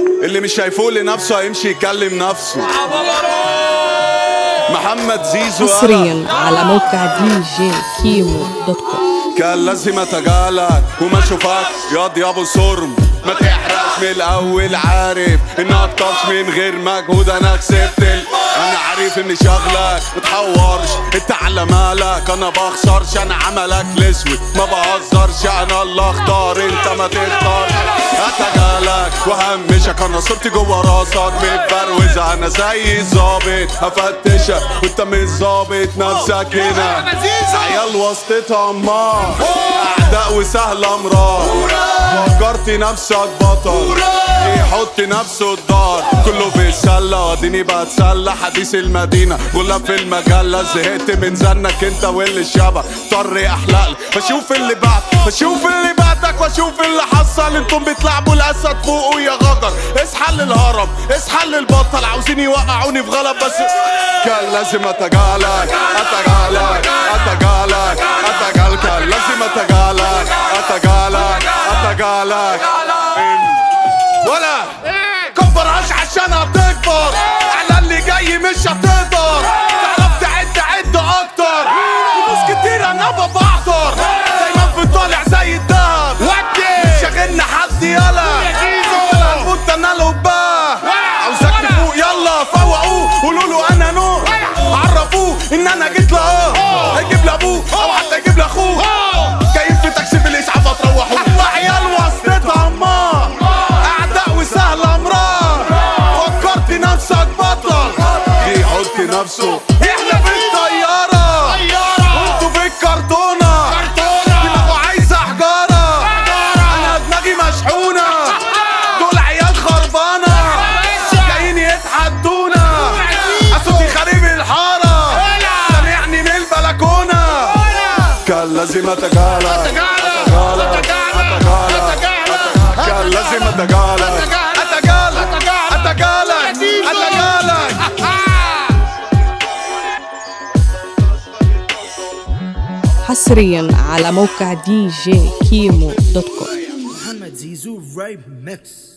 اللي مش هيفوق لنفسه هيمشي يكلم نفسه محمد زيزو أنا. حصريا على موقع دي جي كيمو دوت كوم كان لازم اتجالك وما اشوفك ياض يا ابو صرم ما تحرقش من الاول عارف انك طفش من غير مجهود انا كسبت ال... انا عارف اني شغلك متحورش انت على مالك انا بخسرش انا عملك الاسود ما بهزرش انا اللي اختار انت ما تختارش اتجالك وهمشك انا صرت جوه راسك متبروز انا زي الظابط هفتشك وانت مش ظابط نفسك هنا عيال وسطتها امار اعداء وسهله امرار فكرت نفسك بطل يحط نفسه الدار كله في السله اديني بتسلى حديث المدينه غلاب في المجله زهقت من زنك انت واللي شبه اضطر احلق لي بشوف اللي بعد بشوف اللي بعدك واشوف اللي حصل انتم بتلعبوا الاسد فوق يا غجر اصحى للهرم اصحى للبطل عاوزين يوقعوني في غلط بس كان لازم اتجالك اتجالك اتجالك اتجالك كان لازم اتجالك اتجالك اتجالك ولا كبرهاش عشان هتكبر على اللي جاي مش هتقدر تعرف تعد عد اكتر فلوس كتير انا ببحضر دايما في طالع زي الدهب ودي شاغلنا حد يلا انا الموت انا له باه عاوزك تفوق يلا فوقوه قولوا له انا نور عرفوه ان انا جيت له اهو هيجيب لابوه او حتى يجيب لاخوه جايين في تاكسي بالاسعاف هتروحوه احنا عيال وسطتها امار اعداء وسهل امرار فكرت نفسك بطل بيحط نفسه احنا في الطياره وانتوا في الكرتونه دماغه عايزه حجاره انا دماغي مشحونه دول عيال خربانه جايين يتحدونا صوتي خارب الحاره سامعني من البلكونه كان لازم اتجالك اتجالك اتجالك كان لازم اتجالك اتجالك اتجالك اتجالك حصريا على موقع دي جي كيمو دوت كوم محمد زيزو رايب ميكس